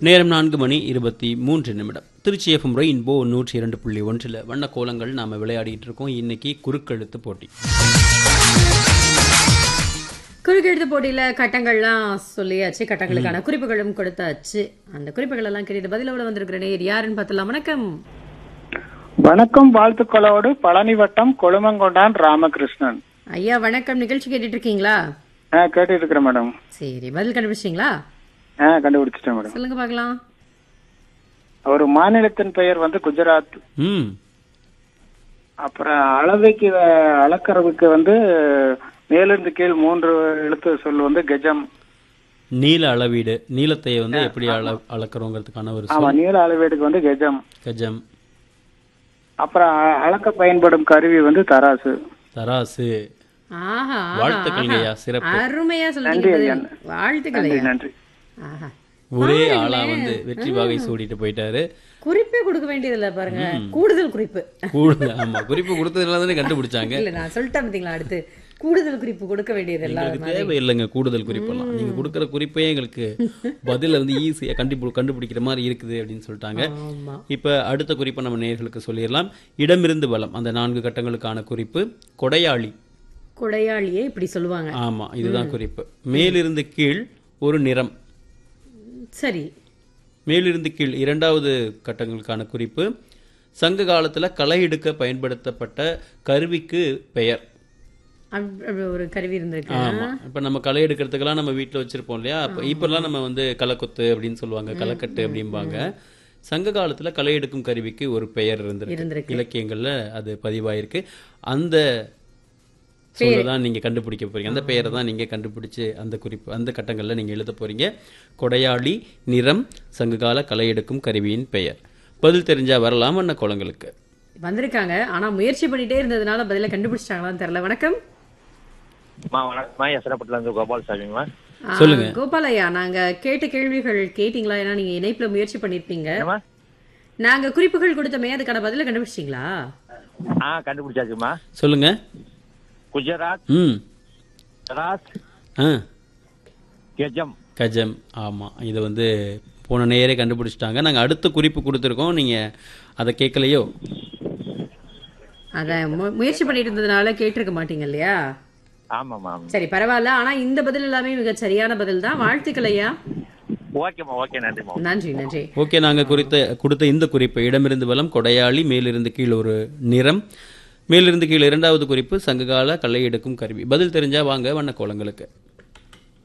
நேரம் நான்கு மணி இருபத்தி மூன்று நிமிடம் திருச்சி எஃப்எம் ரெயின்போ நூற்றி இரண்டு புள்ளி ஒன்றில் வண்ண கோலங்கள் நாம் விளையாடிட்டு இருக்கோம் இன்னைக்கு குறுக்கெழுத்து போட்டி குறுக்கெழுத்து போட்டியில கட்டங்கள்லாம் சொல்லியாச்சு கட்டங்களுக்கான குறிப்புகளும் கொடுத்தாச்சு அந்த குறிப்புகள் எல்லாம் கிடையாது பதிலோட வந்திருக்கிற நேர் யாருன்னு பார்த்தலாம் வணக்கம் வணக்கம் வாழ்த்துக்களோடு பழனி வட்டம் கொழுமங்கொண்டான் ராமகிருஷ்ணன் ஐயா வணக்கம் நிகழ்ச்சி கேட்டுட்டு இருக்கீங்களா ஆ கேட்டுட்டு இருக்கிறேன் மேடம் சரி பதில் கண்டுபிடிச்சிங்களா ஆ கண்டுபிடிச்சிட்டேன் மேடம் சொல்லுங்க பார்க்கலாம் ஒரு மாநிலத்தின் பெயர் வந்து குஜராத் ம் அப்புறம் அளவைக்கு அஹ், அளக்கறவுக்கு வந்து மேலிருந்து கீழ் மூன்று எழுத்து சொல் வந்து கஜம் நீல அளவீடு நீளத்தை வந்து எப்படி அள அளக்கிறோங்கிறதுக்கான ஒரு ஆமா சொல் நீள அளவீடுக்கு வந்து கஜம் கஜம் அப்புறம் அ- அளக்க பயன்படும் கருவி வந்து தராசு தராசு ஆஹா ஆஹா, வாழ்த்துக்கள்ங்க ஐயா ஆஹா. சிறப்பு அருமையா நன்றி சொல்றீங்க ஐயா. பதில். வாழ்த்துக்கள் நன்றி ஐயா நன்றி ஆஹா ஒரே ஆளா வந்து வெற்றி வாகை சூடிட்டு போயிட்டாரு குறிப்பே கொடுக்க வேண்டியதில்ல பாருங்க கூடுதல் குறிப்பு கூடுதல் ஆமா குறிப்பு கொடுத்ததுனால தானே கண்டுபிடிச்சாங்க இல்ல நான் சொல்லிட்டேன் பாத்தீங்களா அடுத்து கூடுதல் குறிப்பு கொடுக்க வேண்டியதில்ல எங்களுக்கு தேவையில்லைங்க கூடுதல் குறிப்பெல்லாம் நீங்க கொடுக்குற குறிப்பே எங்களுக்கு பதில வந்து ஈஸியா கண்டுபி கண்டுபிடிக்கிற மாதிரி இருக்குது அப்படின்னு சொல்லிட்டாங்க ஆமா இப்ப அடுத்த குறிப்பை நம்ம நேர்களுக்கு சொல்லிடலாம் இடமிருந்து வலம் அந்த நான்கு கட்டங்களுக்கான குறிப்பு கொடையாளி கொடையாளியே இப்படி சொல்லுவாங்க ஆமா இதுதான் குறிப்பு மேலிருந்து கீழ் ஒரு நிறம் சரி மேலிருந்து கீழ் இரண்டாவது கட்டங்களுக்கான குறிப்பு சங்க காலத்துல களை எடுக்க பயன்படுத்தப்பட்ட கருவிக்கு பெயர் அப்- அப்படி ஒரு கருவி இருந்திருக்கு ஆமா இப்ப நம்ம களை எடுக்கிறதுக்கெல்லாம் நம்ம வீட்ல வச்சிருப்போம் இல்லையா அப்ப இப்பெல்லாம் நம்ம வந்து களைக்கொத்து அப்படின்னு சொல்லுவாங்க களைக்கட்டு அப்படிம்பாங்க சங்க காலத்துல களை எடுக்கும் கருவிக்கு ஒரு பெயர் இருந்திருக்கு இருந்திருக்கு. இலக்கியங்கள்ல அது பதிவாயிருக்கு அந்த சொல்லதான் நீங்க கண்டுபிடிக்க போறீங்க அந்த பெயரை தான் நீங்க கண்டுபிடிச்சு அந்த குறிப்பு அந்த கட்டங்கள்ல நீங்க எழுத போறீங்க கொடையாளி நிறம் சங்ககால களை எடுக்கும் கருவியின் பெயர் பதில் தெரிஞ்சா வரலாம் அண்ணா குளங்களுக்கு வந்திருக்காங்க ஆனா முயற்சி பண்ணிட்டே இருந்ததுனால பதில கண்டுபிடிச்சிட்டாங்களான்னு தெரியல வணக்கம் அம்மா வணக்கம்மா எசனப்பட்டில இருந்து கோபால் சாமிங்கம்மா ஆ, சொல்லுங்க. கோபாலையா நாங்க கேட்ட கேள்விகள் கேட்டீங்களா ஏன்னா நீங்க இணைப்புல முயற்சி பண்ணிருப்பீங்க என்னம்மா நாங்க குறிப்புகள் கொடுத்தமே அதுக்கான பதில கண்டுபிடிச்சிட்டீங்களா ஆ கண்டுபிடிச்சாச்சுமா சொல்லுங்க குஜராத் ம் தராஸ் ஆ கெஜம் கஜம் ஆமாம் இதை வந்து போன நேரே கண்டுபிடிச்சிட்டாங்க நாங்கள் அடுத்த குறிப்பு கொடுத்துருக்கோம் நீங்கள் அதை கேட்கலையோ அத மு- முயற்சி பண்ணிட்டு இருந்ததுனால கேட்டிருக்க மாட்டீங்க இல்லையா ஆமாம்மா ஆமாம் சரி பரவாயில்ல ஆனா இந்த பதில் எல்லாமே மிக சரியான பதில் தான் வாழ்த்துக்கள் ஐயா ஓகேம்மா ஓகே நன்றிம்மா நன்றி நன்றி ஓகே நாங்கள் குறித்த கொடுத்த இந்த குறிப்பு இடமிருந்து வலம் கொடையாளி மேலிருந்து கீழ் ஒரு நிறம் மேலிருந்து கீழ் இரண்டாவது குறிப்பு சங்ககால களை எடுக்கும் கருவி பதில் தெரிஞ்சா வாங்க வண்ண கோலங்களுக்கு